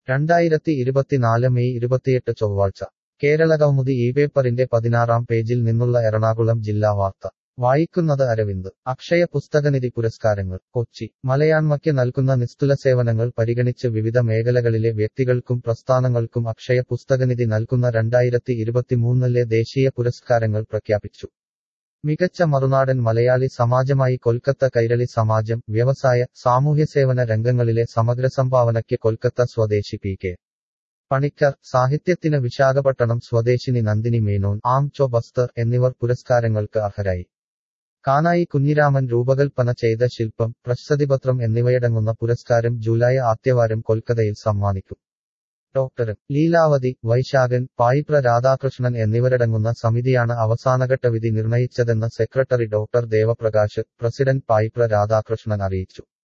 രണ്ടായിരത്തി ഇരുപത്തിനാല് മെയ് ഇരുപത്തിയെട്ട് ചൊവ്വാഴ്ച കേരള കൗമുദി ഈ പേപ്പറിന്റെ പതിനാറാം പേജിൽ നിന്നുള്ള എറണാകുളം ജില്ലാ വാർത്ത വായിക്കുന്നത് അരവിന്ദ് അക്ഷയ പുസ്തകനിധി പുരസ്കാരങ്ങൾ കൊച്ചി മലയാണ്മയ്ക്ക് നൽകുന്ന നിസ്തുല സേവനങ്ങൾ പരിഗണിച്ച് വിവിധ മേഖലകളിലെ വ്യക്തികൾക്കും പ്രസ്ഥാനങ്ങൾക്കും അക്ഷയ പുസ്തകനിധി നൽകുന്ന രണ്ടായിരത്തി ഇരുപത്തിമൂന്നിലെ ദേശീയ പുരസ്കാരങ്ങൾ പ്രഖ്യാപിച്ചു മികച്ച മറുനാടൻ മലയാളി സമാജമായി കൊൽക്കത്ത കൈരളി സമാജം വ്യവസായ സാമൂഹ്യസേവന രംഗങ്ങളിലെ സമഗ്ര സംഭാവനയ്ക്ക് കൊൽക്കത്ത സ്വദേശി പി കെ പണിക്കർ സാഹിത്യത്തിന് വിശാഖപട്ടണം സ്വദേശിനി നന്ദിനി മേനോൻ ആം ചോ ബസ്തർ എന്നിവർ പുരസ്കാരങ്ങൾക്ക് അർഹരായി കാനായി കുഞ്ഞിരാമൻ രൂപകൽപ്പന ചെയ്ത ശില്പം പ്രശസ്തിപത്രം എന്നിവയടങ്ങുന്ന പുരസ്കാരം ജൂലൈ ആദ്യവാരം കൊൽക്കത്തയിൽ സമ്മാനിക്കും ഡോക്ടർ ലീലാവതി വൈശാഖൻ പായിപ്ര രാധാകൃഷ്ണൻ എന്നിവരടങ്ങുന്ന സമിതിയാണ് അവസാനഘട്ട വിധി നിർണയിച്ചതെന്ന് secretary doctor Devaprakash president Payipra Radhakrishnan അറിയിച്ചു